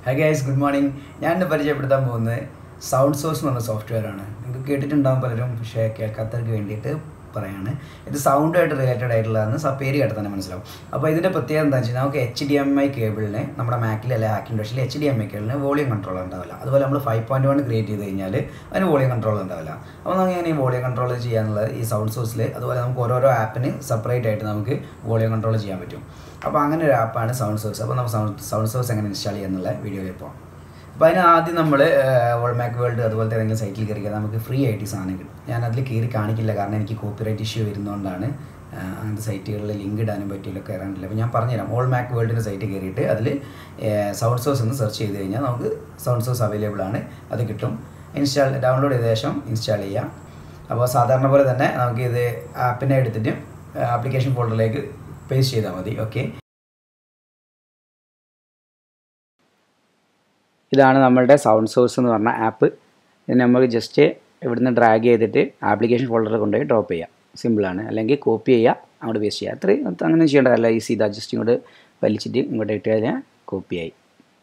high guys good morning ഞാൻ ഇന്ന് പരിചയപ്പെടുത്താൻ പോകുന്നത് സൗണ്ട് സോഴ്സ് എന്ന് പറഞ്ഞ സോഫ്റ്റ്വെയർ ആണ് നിങ്ങൾക്ക് കേട്ടിട്ടുണ്ടാകും പലരും പക്ഷേ കേൾക്കാത്തവർക്ക് വേണ്ടിയിട്ട് പറയാണ് ഇത് സൗണ്ടുമായിട്ട് റിലേറ്റഡ് ആയിട്ടുള്ളതാണ് സ- പേര് കേട്ടാൽ തന്നെ മനസ്സിലാവും അപ്പോൾ ഇതിൻ്റെ പ്രത്യേകത എന്താ വെച്ചാൽ നമുക്ക് എച്ച് ഡി എം ഐ കേബിളിന് നമ്മുടെ മാക്കിൽ അല്ലെങ്കിൽ ഹാക്കിൻഡോഷിൽ എച്ച് ഡി എം ഐ കേബിളിന് വോളിയം കൺട്രോൾ ഉണ്ടാവില്ല അതുപോലെ നമ്മൾ ഫൈവ് പോയിൻറ്റ് വൺ ക്രിയേറ്റ് ചെയ്ത് കഴിഞ്ഞാൽ അതിന് വോളിയം കൺട്രോൾ ഉണ്ടാവില്ല അപ്പോൾ നമുക്ക് എങ്ങനെ ഈ വോളിയം കൺട്രോൾ ചെയ്യാന്നുള്ളത് ഈ സൗണ്ട് സോഴ്സിൽ അതുപോലെ നമുക്ക് ഓരോരോ ആപ്പിന് സെപ്പറേറ്റ് ആയിട്ട് നമുക്ക് വോളിയം കൺട്രോൾ ചെയ്യാൻ പറ്റും അപ്പോൾ അങ്ങനെ ഒരു ആപ്പാണ് സൗണ്ട് സോഴ്സ് അപ്പോൾ നമുക്ക് സൗണ്ട് സൗണ്ട് സോഴ്സ് എങ്ങനെ ഇൻസ്റ്റാൾ ചെയ്യാന്നുള്ള വീഡിയോയിൽ പോകാം അപ്പോൾ അതിന് ആദ്യം നമ്മൾ വോൾ മാക് വേൾഡ് അതുപോലത്തെ ഏതെങ്കിലും സൈറ്റിൽ കയറിയാൽ നമുക്ക് ഫ്രീ ആയിട്ട് ഈ സാധനം കിട്ടും ഞാൻ അതിൽ കയറി കാണിക്കില്ല കാരണം എനിക്ക് കോപ്പിറൈറ്റ് ഇഷ്യൂ വരുന്നതുകൊണ്ടാണ് ആ, അങ്ങനത്തെ സൈറ്റുകളിൽ ലിങ്ക് ഇടാനും പറ്റില്ല കയറാനില്ല അപ്പോൾ ഞാൻ പറഞ്ഞുതരാം ഓൾ മാക് വേൾഡിൻ്റെ സൈറ്റ് കയറിയിട്ട് അതിൽ സൗണ്ട് സോഴ്സ് എന്ന് സെർച്ച് ചെയ്ത് കഴിഞ്ഞാൽ നമുക്ക് സൗണ്ട് സോഴ്സ് അവൈലബിൾ ആണ് അത് കിട്ടും ഇൻസ്റ്റാൾ ഡൗൺലോഡ് ചെയ്ത ശേഷം ഇൻസ്റ്റാൾ ചെയ്യാം അപ്പോൾ സാധാരണ പോലെ തന്നെ നമുക്ക് ഇത് ആപ്പിനെ എടുത്തിട്ട് ആപ്ലിക്കേഷൻ ഫോൾഡറിലേക്ക് പേസ്റ്റ് ചെയ്താൽ മതി ഓക്കെ ഇതാണ് നമ്മളുടെ സൗണ്ട് സോഴ്സ് എന്ന് പറഞ്ഞ ആപ്പ് ഇത് നമുക്ക് ജസ്റ്റ് ഇവിടുന്ന് ഡ്രാഗ് ചെയ്തിട്ട് ആപ്ലിക്കേഷൻ ഫോൾഡറിൽ കൊണ്ടുപോയി ഡ്രോപ്പ് ചെയ്യാം സിമ്പിളാണ് അല്ലെങ്കിൽ കോപ്പി ചെയ്യുക അങ്ങോട്ട് പേസ്റ്റ് ചെയ്യുക അത്രയും അത് അങ്ങനെ ചെയ്യേണ്ടതല്ല ഈസി ഇതാ ജസ്റ്റ് ഇങ്ങോട്ട് വലിച്ചിട്ട് ഇങ്ങോട്ട് ഇട്ട് കഴിഞ്ഞാൽ കോപ്പിയായി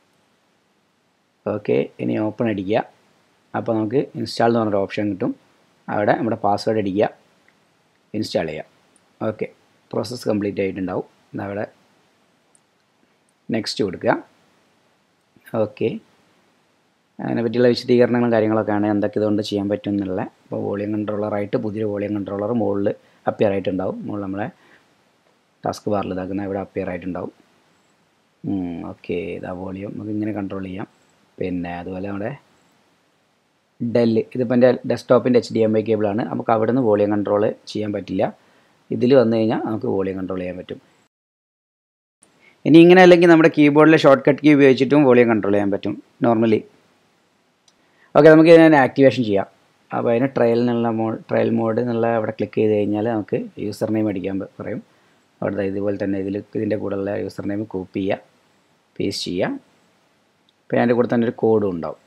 ഓക്കെ ഇനി ഓപ്പൺ അടിക്കുക അപ്പോൾ നമുക്ക് ഇൻസ്റ്റാൾ എന്ന് പറഞ്ഞൊരു ഓപ്ഷൻ കിട്ടും അവിടെ നമ്മുടെ പാസ്വേഡ് അടിക്കുക ഇൻസ്റ്റാൾ ചെയ്യുക ഓക്കെ പ്രോസസ്സ് കംപ്ലീറ്റ് ആയിട്ടുണ്ടാവും ഇതാ അവിടെ നെക്സ്റ്റ് കൊടുക്കുക ഓക്കെ അതിനെ പറ്റിയുള്ള വിശദീകരണങ്ങളും കാര്യങ്ങളൊക്കെയാണ് എന്തൊക്കെ ഇതുകൊണ്ട് ചെയ്യാൻ പറ്റും എന്നുള്ള ഇപ്പോൾ വോളിയം കൺട്രോളറായിട്ട് പുതിയൊരു വോളിയം കൺട്രോളർ മുകളിൽ അപ്പിയർ ആയിട്ടുണ്ടാവും മുകളിൽ നമ്മളെ ടാസ്ക് ബാറിൽ ഇതാക്കുന്ന ഇവിടെ അപ്പിയർ ആയിട്ടുണ്ടാവും ഓക്കെ ഇതാ വോളിയം നമുക്ക് ഇങ്ങനെ കൺട്രോൾ ചെയ്യാം പിന്നെ അതുപോലെ നമ്മുടെ ഡെല്ല് ഇതിപ്പോൾ എൻ്റെ ഡെസ്ക്ടോപ്പിൻ്റെ എച്ച് ഡി എം ഐ കേബിളാണ് നമുക്ക് അവിടെ നിന്ന് വോളിയം കൺട്രോൾ ചെയ്യാൻ പറ്റില്ല ഇതിൽ വന്നു കഴിഞ്ഞാൽ നമുക്ക് വോളിയം കൺട്രോൾ ചെയ്യാൻ പറ്റും ഇനി ഇങ്ങനെ അല്ലെങ്കിൽ നമ്മുടെ കീബോർഡിലെ ഷോർട്ട് കട്ട് കീ ഉപയോഗിച്ചിട്ടും വോളിയം കൺട്രോൾ ചെയ്യാൻ പറ്റും നോർമലി ഓക്കെ നമുക്ക് ഇതിനെ ആക്ടിവേഷൻ ചെയ്യാം അപ്പോൾ അതിന് ട്രയൽ എന്നുള്ള മോ ട്രയൽ മോഡ് എന്നുള്ള അവിടെ ക്ലിക്ക് ചെയ്ത് കഴിഞ്ഞാൽ നമുക്ക് യൂസർ നെയിം അടിക്കാൻ പ- പറയും അവിടെ ഇതുപോലെ തന്നെ ഇതിൽ ഇതിൻ്റെ കൂടെയുള്ള യൂസർ നെയിം കോപ്പി ചെയ്യുക പേസ്റ്റ് ചെയ്യുക പിന്നെ അതിൻ്റെ കൂടെ തന്നെ ഒരു കോഡും ഉണ്ടാവും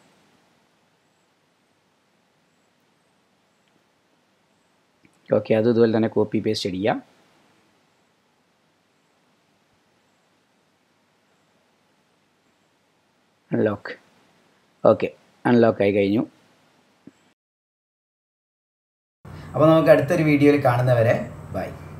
ഓക്കെ അതും ഇതുപോലെ തന്നെ കോപ്പി പേസ്റ്റ് അടിക്കുക അൺലോക്ക് ഓക്കെ അൺലോക്ക് ആയി കഴിഞ്ഞു അപ്പോൾ നമുക്ക് അടുത്തൊരു വീഡിയോയിൽ കാണുന്നവരെ ബൈ